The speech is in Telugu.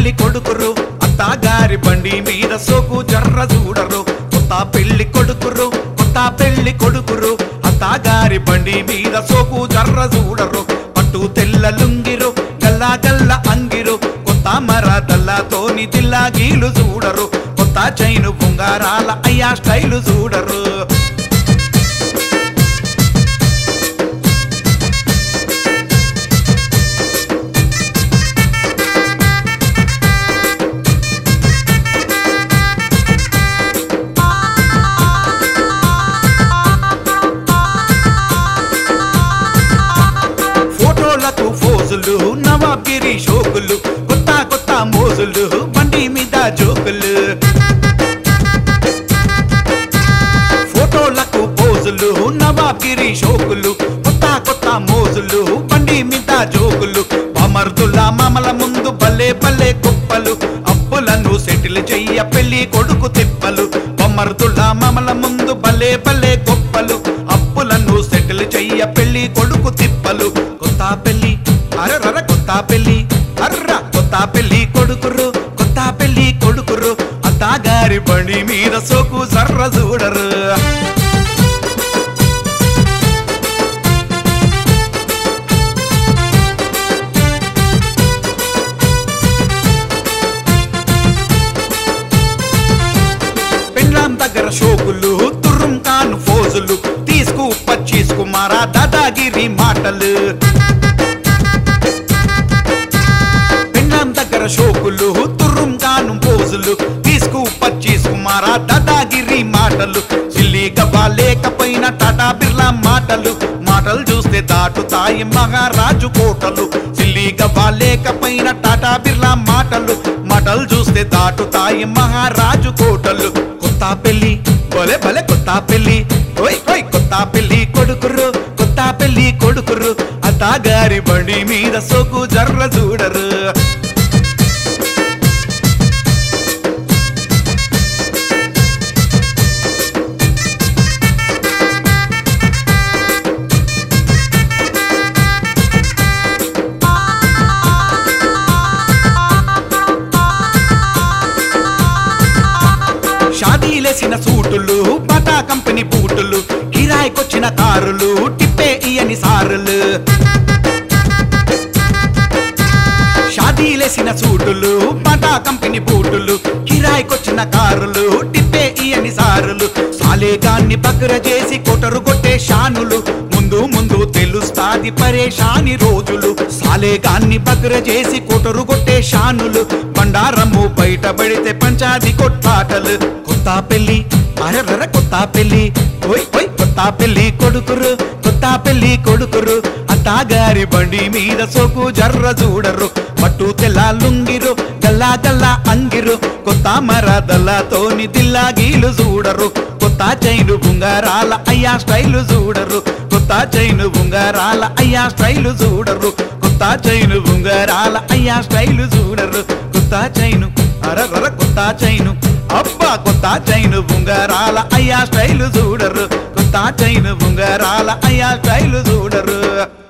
పెళ్లి కొడుకురు అత్తగారి బండి మీద సోకు జర్ర చూడరు కొత్త పెళ్లి కొడుకురు కొత్త పెళ్లి కొడుకురు అత్తగారి బండి మీద సోకు జర్ర చూడరు పట్టు తెల్ల లుంగిరు గల్లా గల్ల అంగిరు కొత్త మరదల్లతోని దిల్లా గీలు చూడరు కొత్త చైను బుంగారాల అయ్యా స్టైలు చూడరు ఫోటోలకు ఫోజులు నవాబిరి షోకులు కొత్త కొత్త మోజులు బండి మీద జోకులు ఫోటోలకు పోజులు నవాబిరి షోకులు కొత్త కొత్త మోజులు బండి మీద జోకులు అమర్దుల్లా మామల ముందు భలే భలే కుప్పలు అప్పులను సెటిల్ చెయ్య పెళ్లి కొడుకు తిప్పలు బొమ్మర్దుల్లా మామల ముందు భలే భలే గొప్పలు అప్పులను సెటిల్ చెయ్య పెళ్లి కొడుకు తిప్పలు కొత్త పెళ్లి అరరర కొత్త పెళ్లి అర్ర కొత్త పెళ్లి కొడుకురు కొత్త పెళ్లి కొడుకురు అత్తగారి బండి మీద సోకు సర్ర చూడరు పెండ్లాం దగ్గర షోకులు తుర్రం కాను ఫోజులు తీసుకు పచ్చీసుకు మారా దాదాగిరి మాటలు పెండ్లాం దగ్గర షోకులు తుర్రం కాను ఫోజులు తీసుకు పచ్చీసుకు మారా దాదాగిరి మాటలు సిల్లి గబ్బా లేకపోయిన టాటా బిర్లా మాటలు మాటలు చూస్తే దాటుతాయి మహారాజు కోటలు సిల్లి గబ్బా లేకపోయిన టాటా బిర్లా మాటలు మాటలు చూస్తే దాటుతాయి మహారాజు కోటలు కొత్త పెళ్లి భలే భలే కొత్త పెళ్లి ఓయ్ ఓయ్ కొత్త పెళ్లి కొడుకురు కొత్త పెళ్లి కొడుకురు అత్తగారి బండి మీద సోకు జర్ర చూడరు షాదీలేసిన సూటులు బాటా కంపెనీ బూటులు కిరాయికొచ్చిన కారులు టిప్పే ఇయని సారులు షాదీలేసిన సూటులు బాటా కంపెనీ బూటులు కిరాయికొచ్చిన కారులు టిప్పే ఇయని సారులు సాలేగాన్ని బగ్ర చేసి కొటరు కొట్టే షానులు ముందు ముందు తెలుస్తాది పరేషాని రోజులు సాలేగాన్ని బగ్ర చేసి కొటరు కొట్టే షానులు బండారము బయటపడితే పంచాది కొట్టాటలు కొత్త పెళ్లి అరరర కొత్త పెళ్లి ఓయ్ ఓయ్ కొత్త పెళ్లి కొడుకురు కొత్త పెళ్లి కొడుకురు అత్తగారి బండి మీద సోకు జర్ర చూడరు పట్టు తెల్ల లుంగిరు గల్లా గల్లా అంగిరు కొత్త మరదల్లతోని దిల్లా గీలు చూడరు కొత్త చైను బుంగారాల అయ్యా స్టైలు చూడరు కొత్త చైను బుంగారాల అయ్యా స్టైలు చూడరు కొత్త చైను బుంగారాల అయ్యా స్టైలు చూడరు కొత్త చైను అరరర కొత్త చైను అబ్బా కొత్త చైను బుంగారాల అయ్యా స్టైలు చూడరు కొత్త చైను బుంగారాల అయ్యా స్టైలు చూడరు